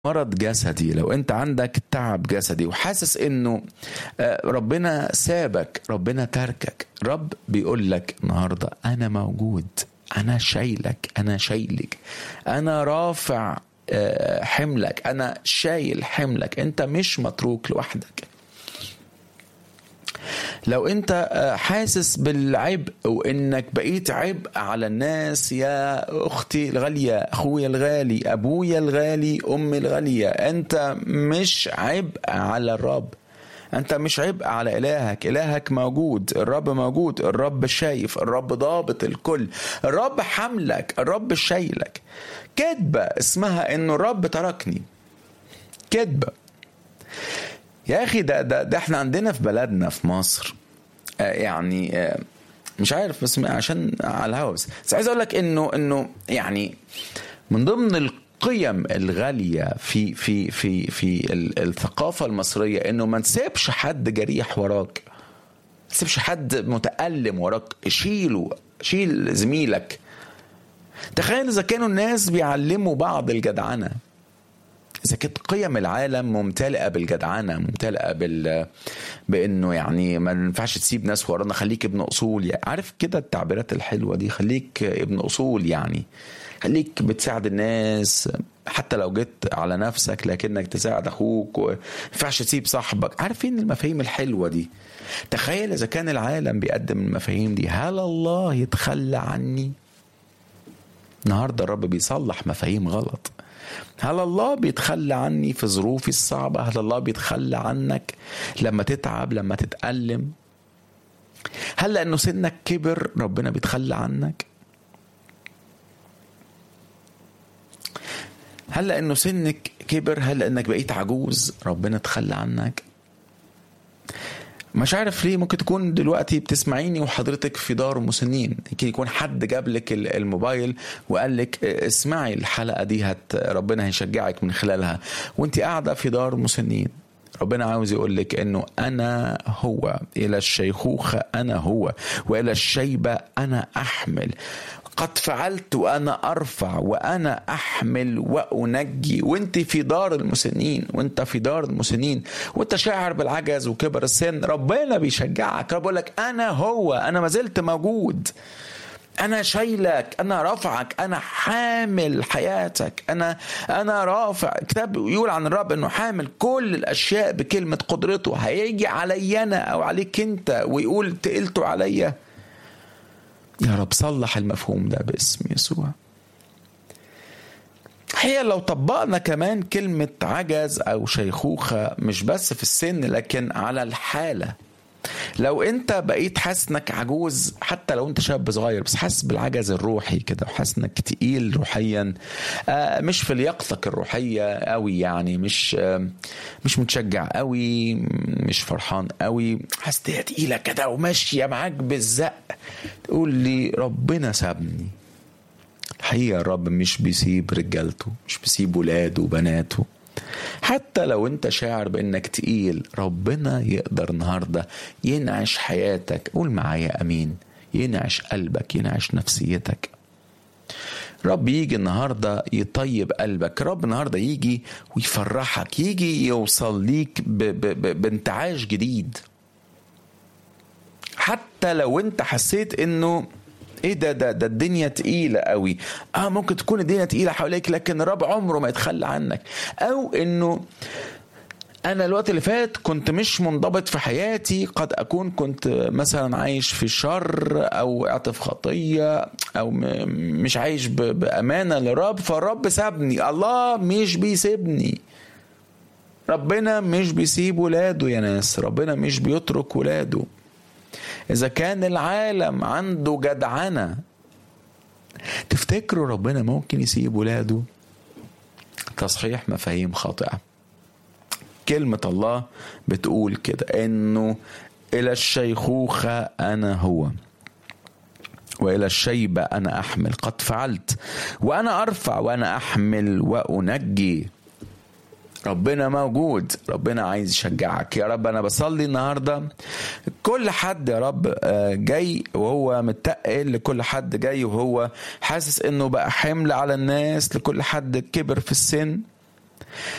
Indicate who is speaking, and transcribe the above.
Speaker 1: مرض جسدي لو انت عندك تعب جسدي وحاسس انه آه، ربنا سابك ربنا تركك رب بيقول لك النهارده انا موجود انا شايلك انا شايلك انا رافع آه، حملك انا شايل حملك انت مش متروك لوحدك لو انت آه، حاسس بالعبء وانك بقيت عبء على الناس يا اختي الغاليه اخويا الغالي ابويا الغالي امي الغاليه انت مش عبء على الرب انت مش عبء على الهك الهك موجود الرب موجود الرب شايف الرب ضابط الكل الرب حملك الرب شايلك كذبه اسمها انه الرب تركني كذبه يا اخي ده ده ده احنا عندنا في بلدنا في مصر آه، يعني آه، مش عارف بس عشان على الهوا بس بس عايز اقول لك انه انه يعني من ضمن القيم الغاليه في في في في ال- الثقافه المصريه انه ما نسيبش حد جريح وراك ما تسيبش حد متألم وراك شيله شيل زميلك تخيل اذا كانوا الناس بيعلموا بعض الجدعنه اذا كانت قيم العالم ممتلئه بالجدعنه ممتلئه بال بانه يعني ما ينفعش تسيب ناس ورانا خليك ابن اصول يعني عارف كده التعبيرات الحلوه دي خليك ابن اصول يعني خليك بتساعد الناس حتى لو جيت على نفسك لكنك تساعد اخوك و- ما ينفعش تسيب صاحبك عارفين المفاهيم الحلوه دي تخيل اذا كان العالم بيقدم المفاهيم دي هل الله يتخلى عني النهارده الرب بيصلح مفاهيم غلط هل الله بيتخلى عني في ظروفي الصعبة هل الله بيتخلى عنك لما تتعب لما تتألم هل لأنه سنك كبر ربنا بيتخلى عنك هل لأنه سنك كبر هل لأنك بقيت عجوز ربنا تخلى عنك مش عارف ليه ممكن تكون دلوقتي بتسمعيني وحضرتك في دار مسنين يمكن يكون حد جاب لك ال- الموبايل وقال لك اسمعي الحلقه دي هت ربنا هيشجعك من خلالها وانت قاعده في دار مسنين ربنا عاوز يقول لك انه انا هو الى الشيخوخه انا هو والى الشيبه انا احمل قد فعلت وانا ارفع وانا احمل وانجي وانت في دار المسنين وانت في دار المسنين وانت شاعر بالعجز وكبر السن ربنا بيشجعك رب يقول لك انا هو انا ما زلت موجود انا شايلك انا رافعك انا حامل حياتك انا انا رافع كتاب يقول عن الرب انه حامل كل الاشياء بكلمه قدرته هيجي علي انا او عليك انت ويقول تقلته عليا يا رب صلح المفهوم ده باسم يسوع هي لو طبقنا كمان كلمة عجز أو شيخوخة مش بس في السن لكن على الحالة لو انت بقيت حاسس انك عجوز حتى لو انت شاب صغير بس حاسس بالعجز الروحي كده وحاسس انك تقيل روحيا آه، مش في لياقتك الروحيه قوي يعني مش آه، مش متشجع قوي مش فرحان قوي حاسس إن هي تقيله كده وماشيه معاك بالزق تقول لي ربنا سابني الحقيقه الرب مش بيسيب رجالته مش بيسيب ولاده وبناته حتى لو انت شاعر بانك تقيل ربنا يقدر النهارده ينعش حياتك قول معايا امين ينعش قلبك ينعش نفسيتك رب يجي النهارده يطيب قلبك رب النهارده يجي ويفرحك يجي يوصل ليك ب- ب- ب- بانتعاش جديد حتى لو انت حسيت انه ايه ده ده ده الدنيا تقيله قوي اه ممكن تكون الدنيا تقيله حواليك لكن الرب عمره ما يتخلى عنك او انه انا الوقت اللي فات كنت مش منضبط في حياتي قد اكون كنت مثلا عايش في شر او وقعت في خطيه او م- مش عايش ب- بامانه للرب فالرب سابني الله مش بيسيبني ربنا مش بيسيب ولاده يا ناس ربنا مش بيترك ولاده إذا كان العالم عنده جدعنة تفتكروا ربنا ممكن يسيب ولاده تصحيح مفاهيم خاطئة كلمة الله بتقول كده إنه إلى الشيخوخة أنا هو وإلى الشيبة أنا أحمل قد فعلت وأنا أرفع وأنا أحمل وأنجي ربنا موجود ربنا عايز يشجعك يا رب انا بصلي النهارده كل حد يا رب آه، جاي وهو متقل لكل حد جاي وهو حاسس انه بقى حمل على الناس لكل حد كبر في السن